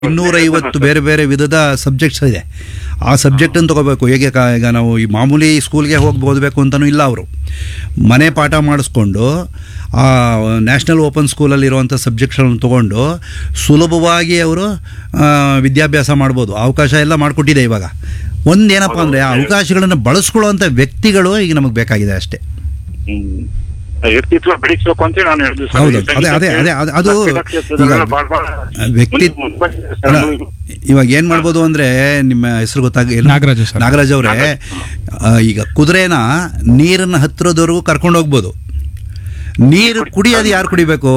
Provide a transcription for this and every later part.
ಇನ್ನೂರೈವತ್ತು ಬೇರೆ ಬೇರೆ ವಿಧದ ಸಬ್ಜೆಕ್ಟ್ಸ್ ಇದೆ ಆ ಸಬ್ಜೆಕ್ಟನ್ನು ತೊಗೋಬೇಕು ಹೇಗೆ ಕಾ ಈಗ ನಾವು ಈ ಮಾಮೂಲಿ ಸ್ಕೂಲ್ಗೆ ಹೋಗಿ ಓದಬೇಕು ಅಂತಲೂ ಇಲ್ಲ ಅವರು ಮನೆ ಪಾಠ ಮಾಡಿಸ್ಕೊಂಡು ಆ ನ್ಯಾಷನಲ್ ಓಪನ್ ಸ್ಕೂಲಲ್ಲಿ ಇರುವಂಥ ಸಬ್ಜೆಕ್ಟ್ಗಳನ್ನು ತೊಗೊಂಡು ಸುಲಭವಾಗಿ ಅವರು ಆ, ವಿದ್ಯಾಭ್ಯಾಸ ಮಾಡ್ಬೋದು ಅವಕಾಶ ಎಲ್ಲ ಮಾಡಿಕೊಟ್ಟಿದೆ ಇವಾಗ ಒಂದೇನಪ್ಪ ಅಂದರೆ ಆ ಅವಕಾಶಗಳನ್ನು ಬಳಸ್ಕೊಳ್ಳುವಂಥ ವ್ಯಕ್ತಿಗಳು ಈಗ ನಮಗೆ ಬೇಕಾಗಿದೆ ಅಷ್ಟೇ ಹ್ಮ್. ವ್ಯಕ್ತಿತ್ವ ಬೆಳೆಸ್ಬೇಕು ಅಂತ ನಾನು ಹೇಳಿದ್ದು ಸರ್. ಹೌದು, ಈ ಅದೇ, ಅದೇ, ಅದೇ, ಅದು- ಅದು ಕ್ರೀಡಾ ಕ್ಷೇತ್ರದಲ್ಲೆಲ್ಲ ಈಗ ಬಾಳ್ ಬಾಳ್ ವ್ಯಕ್ತಿ ಮುಂದೆ ಬಂದಿದೆ ಸರ್. ಅಲ್ಲ, ಇವಾಗ ಏನು ಮಾಡ್ಬೋದು ಅಂದರೆ ನಿಮ್ಮ ಹೆಸರು ಗೊತ್ತಾಗ ಏನು? ನಾಗರಾಜು ಸರ್. ನಾಗರಾಜ್ ಅವರೇ ಆ, ಈಗ ಕುದುರೆನ ನೀರನ್ನು ಹತ್ತಿರದವರೆಗೂ ಕರ್ಕೊಂಡು ಹೋಗ್ಬೋದು ನೀರು ಕುಡಿಯೋದು ಯಾರು ಕುಡಿಬೇಕು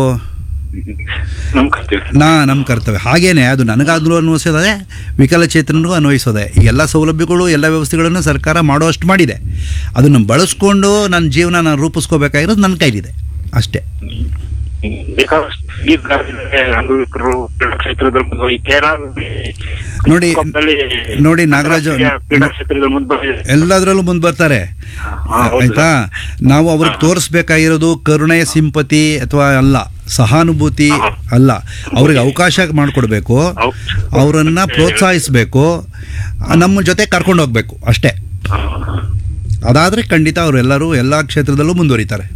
ನಮ್ ಕರ್ತವ್ಯ ನಾ ನಮ್ಮ ಕರ್ತವ್ಯ ಹಾಗೇನೆ ಅದು ನನಗಾದ್ರೂ ಅನ್ವಯಿಸೋದೆ ವಿಕಲಚೇತನರಿಗೂ ಅನ್ವಯಿಸೋದೆ ಈ ಎಲ್ಲ ಸೌಲಭ್ಯಗಳು ಎಲ್ಲ ವ್ಯವಸ್ಥೆಗಳನ್ನು ಸರ್ಕಾರ ಮಾಡೋಷ್ಟು ಮಾಡಿದೆ ಅದನ್ನು ಬಳಸ್ಕೊಂಡು ನನ್ನ ಜೀವನ ನಾನು ರೂಪಿಸ್ಕೋಬೇಕಾಗಿರೋದು ನನ್ನ ಕೈಲಿದೆ ಅಷ್ಟೇ ಬೇಕಾದಷ್ಟು ಇದ್ದಾರೆ, ಅಂಗವಿಕಲರು ಕ್ರೀಡಾ ಕ್ಷೇತ್ರದಲ್ಲಿ ಮುಂದೆ ಈ ಕೇರಳ ನೋಡಿ, ಕಪ್ಪಲ್ಲಿ ನೋಡಿ ನಾಗರಾಜು, ಕ್ರೀಡಾ ಕ್ಷೇತ್ರದಲ್ಲಿ ಮುಂದೆ ಬಂದಿದೆ. ಎಲ್ಲದರಲ್ಲೂ ಮುಂದೆ ಬರ್ತಾರೆ ಹಾ, ಹೌದು. ಆಯ್ತಾ ನಾವು ಅವ್ರಿಗೆ ತೋರಿಸ್ಬೇಕಾಗಿರೋದು ಕರುಣೆ ಸಿಂಪತಿ ಅಥವಾ ಅಲ್ಲ ಸಹಾನುಭೂತಿ ಅಲ್ಲ ಅವ್ರಿಗೆ ಅವಕಾಶ ಮಾಡಿಕೊಡ್ಬೇಕು ಹೌದು. ಅವರನ್ನ ಪ್ರೋತ್ಸಾಹಿಸಬೇಕು ನಮ್ಮ ಜೊತೆ ಕರ್ಕೊಂಡು ಹೋಗ್ಬೇಕು ಅಷ್ಟೇ ಹಾ. ಅದಾದರೆ ಖಂಡಿತ ಅವರೆಲ್ಲರೂ ಎಲ್ಲ ಕ್ಷೇತ್ರದಲ್ಲೂ ಮುಂದುವರಿತಾರೆ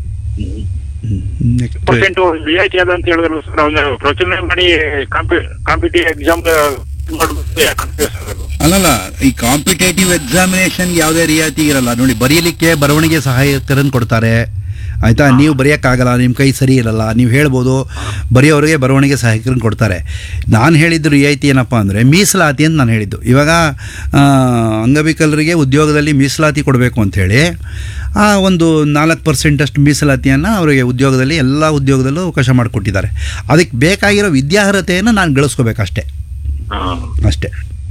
Next. ಪರ್ಸೆಂಟ್ ರಿಯಾಯಿತಿ ಅದ ಅಂತ ಹೇಳಿದ್ರು ಸರ್ ಅವ್ನ ಪ್ರಚನೆ ಮಾಡಿ ಕಾಂಪಿಟೇಟಿವ್ ಎಕ್ಸಾಮ್ ಮಾಡ್ಬೇಕು ಯಾಕಂದ್ರೆ ಸರ್ ಅದು. ಅಲ್ಲಲ್ಲ ಈ ಕಾಂಪಿಟೇಟಿವ್ ಎಕ್ಸಾಮಿನೇಷನ್ ಯಾವುದೇ ರಿಯಾಯಿತಿ ಇರಲ್ಲ ನೋಡಿ ಬರೀಲಿಕ್ಕೆ ಬರವಣಿಗೆ ಸಹಾಯಕರನ್ನು ಕೊಡ್ತಾರೆ ಆಯಿತಾ ನೀವು ಬರೆಯೋಕ್ಕಾಗಲ್ಲ ನಿಮ್ಮ ಕೈ ಸರಿ ಇರಲ್ಲ ನೀವು ಹೇಳ್ಬೋದು ಬರೆಯೋರಿಗೆ ಬರವಣಿಗೆ ಸಹಾಯಕರನ್ನು ಕೊಡ್ತಾರೆ ನಾನು ಹೇಳಿದ್ದು ರಿಯಾಯಿತಿ ಏನಪ್ಪ ಅಂದರೆ ಮೀಸಲಾತಿ ಅಂತ ನಾನು ಹೇಳಿದ್ದು ಇವಾಗ ಆ, ಅಂಗವಿಕಲರಿಗೆ ಉದ್ಯೋಗದಲ್ಲಿ ಮೀಸಲಾತಿ ಕೊಡಬೇಕು ಅಂಥೇಳಿ ಆ ಒಂದು ನಾಲ್ಕು ಪರ್ಸೆಂಟಷ್ಟು ಮೀಸಲಾತಿಯನ್ನು ಅವರಿಗೆ ಉದ್ಯೋಗದಲ್ಲಿ ಎಲ್ಲ ಉದ್ಯೋಗದಲ್ಲೂ ಅವಕಾಶ ಮಾಡಿಕೊಟ್ಟಿದ್ದಾರೆ ಅದಕ್ಕೆ ಬೇಕಾಗಿರೋ ವಿದ್ಯಾರ್ಹತೆಯನ್ನು ನಾನು ಗಳಿಸ್ಕೋಬೇಕಷ್ಟೇ ಹಾ. ಅಷ್ಟೇ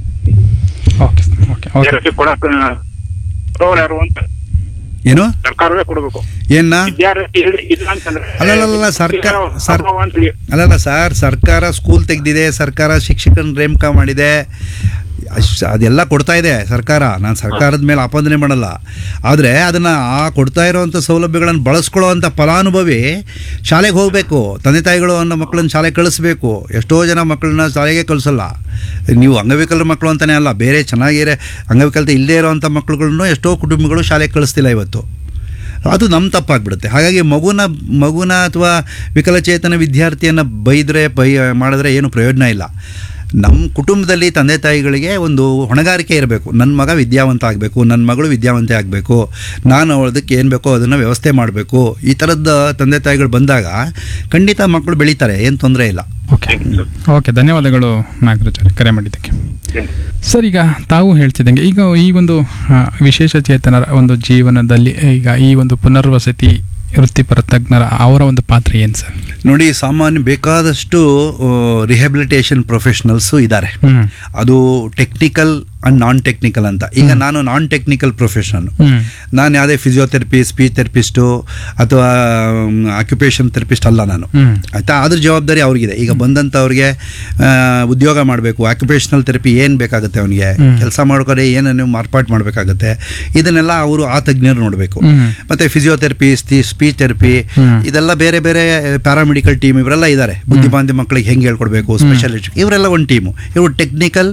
ಓಕೆ ಸರ್ ಓಕೆ ಓಕೆ ವಿದ್ಯಾರ್ಥಿ ಕೊಡಕ್ ಕೊಡೋರು ಯಾರು ಅಂತ ಏನು ಸರ್ಕಾರವೇ ಕೊಡಬೇಕು ಏನ ವಿದ್ಯಾರ್ಥಿ ಇಲ್ಲ- ಇಲ್ಲ ಅಂತಂದ್ರೆ ಅಲ್ಲಲ್ಲಲ್ಲ, ಸರ್ಕಾರ- ಸರ್- ಅಭಾವ ಅಂತ ಹೇಳಿ. ಅಲ್ಲಲ್ಲ ಸರ್ ಸರ್ಕಾರ ಸ್ಕೂಲ್ ತೆಗೆದಿದೆ ಸರ್ಕಾರ ಶಿಕ್ಷಕನ ನೇಮಕ ಮಾಡಿದೆ ಅಶ್- ಅದೆಲ್ಲ ಕೊಡ್ತಾ ಇದೆ ಸರ್ಕಾರ ನಾನು ಸರ್ಕಾರದ ಮೇಲೆ ಆಪಾದನೆ ಮಾಡಲ್ಲ ಆದರೆ ಅದನ್ನು ಆ ಕೊಡ್ತಾ ಇರೋವಂಥ ಸೌಲಭ್ಯಗಳನ್ನು ಬಳಸ್ಕೊಳ್ಳೋವಂಥ ಫಲಾನುಭವಿ ಶಾಲೆಗೆ ಹೋಗಬೇಕು ತಂದೆ ತಾಯಿಗಳು ಅನ್ನೋ ಮಕ್ಕಳನ್ನ ಶಾಲೆಗೆ ಕಳಿಸ್ಬೇಕು ಎಷ್ಟೋ ಜನ ಮಕ್ಕಳನ್ನ ಶಾಲೆಗೆ ಕಳಿಸಲ್ಲ ನೀವು ಅಂಗವಿಕಲರ ಮಕ್ಕಳು ಅಂತಲೇ ಅಲ್ಲ ಬೇರೆ ಚೆನ್ನಾಗಿರೋ ಅಂಗವಿಕಲತೆ ಇಲ್ಲದೇ ಇರೋವಂಥ ಮಕ್ಕಳುಗಳನ್ನು ಎಷ್ಟೋ ಕುಟುಂಬಗಳು ಶಾಲೆಗೆ ಕಳಿಸ್ತಿಲ್ಲ ಇವತ್ತು ಅದು ನಮ್ಮ ತಪ್ಪಾಗ್ಬಿಡುತ್ತೆ ಹಾಗಾಗಿ ಮಗುನ ಮಗುನ ಅಥವಾ ವಿಕಲಚೇತನ ವಿದ್ಯಾರ್ಥಿಯನ್ನು ಬೈದರೆ ಬೈ ಮಾಡಿದ್ರೆ ಏನು ಪ್ರಯೋಜನ ಇಲ್ಲ ನಮ್ಮ ಕುಟುಂಬದಲ್ಲಿ ತಂದೆ ತಾಯಿಗಳಿಗೆ ಒಂದು ಹೊಣೆಗಾರಿಕೆ ಇರಬೇಕು ನನ್ನ ಮಗ ವಿದ್ಯಾವಂತ ಆಗಬೇಕು ನನ್ನ ಮಗಳು ವಿದ್ಯಾವಂತೆ ಆಗಬೇಕು ನಾನು ಅವಳದಕ್ಕೆ ಏನು ಬೇಕೋ ಅದನ್ನು ವ್ಯವಸ್ಥೆ ಮಾಡಬೇಕು ಈ ಥರದ ತಂದೆ ತಾಯಿಗಳು ಬಂದಾಗ ಖಂಡಿತ ಮಕ್ಕಳು ಬೆಳೀತಾರೆ ಏನು ತೊಂದರೆ ಇಲ್ಲ ಓಕೆ ಓಕೆ ಧನ್ಯವಾದಗಳು ನಾಗರಾಜ್ ಅವರೇ ಕರೆ ಮಾಡಿದ್ದಕ್ಕೆ ಸರ್ ಈಗ ತಾವು ಹೇಳ್ತಿದ್ದಂಗೆ ಈಗ ಈ ಒಂದು ಆ, ವಿಶೇಷ ಚೇತನರ ಒಂದು ಜೀವನದಲ್ಲಿ ಈಗ ಈ ಒಂದು ಪುನರ್ವಸತಿ ವೃತ್ತಿಪರ ತಜ್ಞರ ಅವರ ಒಂದು ಪಾತ್ರ ಏನು ಸರ್ ನೋಡಿ ಸಾಮಾನ್ಯ ಬೇಕಾದಷ್ಟು ರಿಹ್ಯಾಬಿಲಿಟೇಷನ್ ಪ್ರೊಫೆಷನಲ್ಸು ಇದ್ದಾರೆ ಹ್ಮ್ ಅದು ಟೆಕ್ನಿಕಲ್ ಆ್ಯಂಡ್ ನಾನ್ ಟೆಕ್ನಿಕಲ್ ಅಂತ ಈಗ ನಾನು ನಾನ್ ಟೆಕ್ನಿಕಲ್ ಪ್ರೊಫೆಷನ್ ಹ್ಮ್ ನಾನು ಯಾವುದೇ ಫಿಸಿಯೋಥೆರಪಿ ಸ್ಪೀಚ್ ಥೆರಪಿಸ್ಟು ಅಥವಾ ಆಕ್ಯುಪೇಷನ್ ಥೆರಪಿಸ್ಟ್ ಅಲ್ಲ ನಾನು ಹ್ಮ್ ಆಯಿತಾ ಅದ್ರ ಜವಾಬ್ದಾರಿ ಅವ್ರಿಗಿದೆ ಈಗ ಬಂದಂಥವ್ರಿಗೆ ಆ, ಉದ್ಯೋಗ ಮಾಡಬೇಕು ಆಕ್ಯುಪೇಷನಲ್ ಥೆರಪಿ ಏನು ಬೇಕಾಗುತ್ತೆ ಅವನಿಗೆ ಹ್ಮ್. ಕೆಲಸ ಮಾಡ್ಕೊಡೆ ಏನನ್ನು ಮಾರ್ಪಾಟ್ ಮಾಡಬೇಕಾಗುತ್ತೆ ಇದನ್ನೆಲ್ಲ ಅವರು ಆ ತಜ್ಞರು ನೋಡಬೇಕು ಹ್ಮ್. ಮತ್ತು ಫಿಸಿಯೋಥೆರಪಿ ಸ್ಪೀಚ್ ಥೆರಪಿ ಹ್ಮ್. ಇದೆಲ್ಲ ಬೇರೆ ಬೇರೆ ಪ್ಯಾರಾಮೆಡಿಕಲ್ ಟೀಮ್ ಇವರೆಲ್ಲ ಇದ್ದಾರೆ ಬುದ್ಧಿಮಾಂದ್ಯ ಮಕ್ಕಳಿಗೆ ಹೆಂಗೆ ಹೇಳ್ಕೊಡ್ಬೇಕು ಸ್ಪೆಷಲಿಸ್ಟ್ ಇವರೆಲ್ಲ ಒಂದು ಟೀಮು ಇವರು ಟೆಕ್ನಿಕಲ್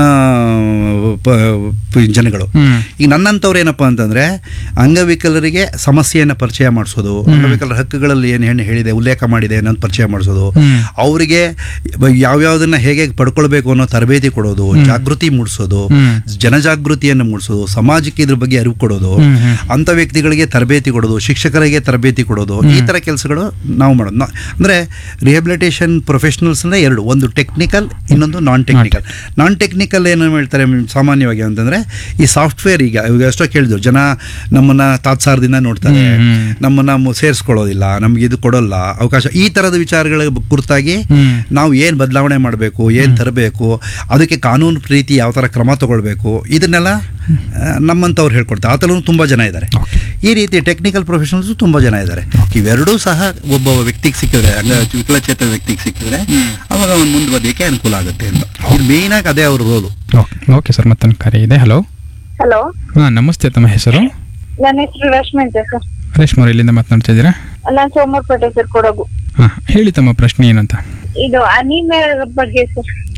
ಜನಗಳು ಹ್ಮ್. ಈಗ ನನ್ನಂಥವ್ರು ಏನಪ್ಪ ಅಂತಂದರೆ ಅಂಗವಿಕಲರಿಗೆ ಸಮಸ್ಯೆಯನ್ನು ಪರಿಚಯ ಮಾಡಿಸೋದು ಅಂಗವಿಕಲರ ಹಕ್ಕುಗಳಲ್ಲಿ ಏನು ಹೆಣ್ಣು ಹೇಳಿದೆ ಉಲ್ಲೇಖ ಮಾಡಿದೆ ಅನ್ನೋದು ಪರಿಚಯ ಮಾಡಿಸೋದು ಹ್ಮ್. ಅವರಿಗೆ ಯಾವ್ಯಾವುದನ್ನ ಹೇಗೆ ಪಡ್ಕೊಳ್ಬೇಕು ಅನ್ನೋ ತರಬೇತಿ ಕೊಡೋದು ಜಾಗೃತಿ ಮೂಡಿಸೋದು ಹ್ಮ್. ಜನಜಾಗೃತಿಯನ್ನು ಮೂಡಿಸೋದು ಸಮಾಜಕ್ಕೆ ಇದ್ರ ಬಗ್ಗೆ ಅರಿವು ಕೊಡೋದು ಹ್ಮ್, ಹ್ಮ್. ಅಂಥ ವ್ಯಕ್ತಿಗಳಿಗೆ ತರಬೇತಿ ಕೊಡೋದು ಶಿಕ್ಷಕರಿಗೆ ತರಬೇತಿ ಕೊಡೋದು ಈ ಥರ ಕೆಲಸಗಳು ನಾವು ಮಾಡೋದು ನಾ- ಅಂದ್ರೆ ರಿಹ್ಯಾಬಿಲಿಟೇಷನ್ ಪ್ರೊಫೆಷನಲ್ಸ್ನ ಎರಡು ಒಂದು ಟೆಕ್ನಿಕಲ್ ಇನ್ನೊಂದು ನಾನ್ ಟೆಕ್ನಿಕಲ್ ನಾನ್ ಟೆಕ್ನಿಕಲ್ ಏನು ಹೇಳ್ತಾರೆ ಮ್, ಸಾಮಾನ್ಯವಾಗಿ ಅಂತಂದ್ರೆ ಈ ಸಾಫ್ಟ್ವೇರ್ ಈಗ ಇವಾಗ ಎಷ್ಟೋ ಕೇಳಿದ್ರು ಜನ ನಮ್ಮನ್ನ ತಾತ್ಸಾರದಿಂದ ನೋಡ್ತಾರೆ ಹ್ಮ್, ಹ್ಮ್. ನಮ್ಮನ್ನ ಮು- ಸೇರಿಸ್ಕೊಳ್ಳೋದಿಲ್ಲ ನಮ್ಗೆ ಇದು ಕೊಡೋಲ್ಲ ಅವಕಾಶ ಈ ಥರದ ವಿಚಾರಗಳ ಕುರಿತಾಗಿ ಹ್ಮ್. ನಾವು ಏನು ಬದಲಾವಣೆ ಮಾಡಬೇಕು ಏನು ತರಬೇಕು ಅದಕ್ಕೆ ಕಾನೂನು ರೀತಿ ಯಾವ ಥರ ಕ್ರಮ ತಗೊಳ್ಬೇಕು ಇದನ್ನೆಲ್ಲ ಆ, ನಮ್ಮಂಥವ್ರು ಹೇಳ್ಕೊಡ್ತಾರೆ ಆ ಥರನೂ ತುಂಬ ಜನ ಇದ್ದಾರೆ ಈ ರೀತಿ ಟೆಕ್ನಿಕಲ್ ಪ್ರೊಫೆಷನಲ್ಸು ತುಂಬ ಜನ ಇದ್ದಾರೆ ಇವೆರಡೂ ಸಹ ಒಬ್ಬ ವ್ಯಕ್ತಿಗೆ ಸಿಕ್ಕಿದ್ರೆ ಅಂಗ ವಿಕಲಚೇತನ ವ್ಯಕ್ತಿಗೆ ಸಿಕ್ಕಿದ್ರೆ ಅವಾಗ ಅವ್ನು ಮುಂದುವರಿಯಕ್ಕೆ ಅನುಕೂಲ ಆಗುತ್ತೆ ಅಂತ ಇದು ಮೇಯ್ನಾಗಿ ಅದೇ ಅವ್ರ ರೋಲು ಓಕೆ ಓಕೆ ಸರ್ ಮತ್ತೊಂದು ಕರೆ ಇದೆ ಹಲೋ ಹಲೋ ಹಾಂ ನಮಸ್ತೆ ತಮ್ಮ ಹೆಸರು ನನ್ನ ಹೆಸರು ರಶ್ಮಿ ಅಂತ ಸರ್ ರೇಷ್ಮಾ ಅವ್ರು ಎಲ್ಲಿಂದ ಮಾತನಾಡ್ತಾ ಇದ್ದೀರಾ ನಾನು ಸೋಮವಾರಪೇಟೆ ಸರ್ ಕೊಡಗು ಹಾಂ ಹೇಳಿ ತಮ್ಮ ಪ್ರಶ್ನೆ ಏನಂತ ಇದು ಅನಿಮಿಯಾ ಬಗ್ಗೆ ಸರ್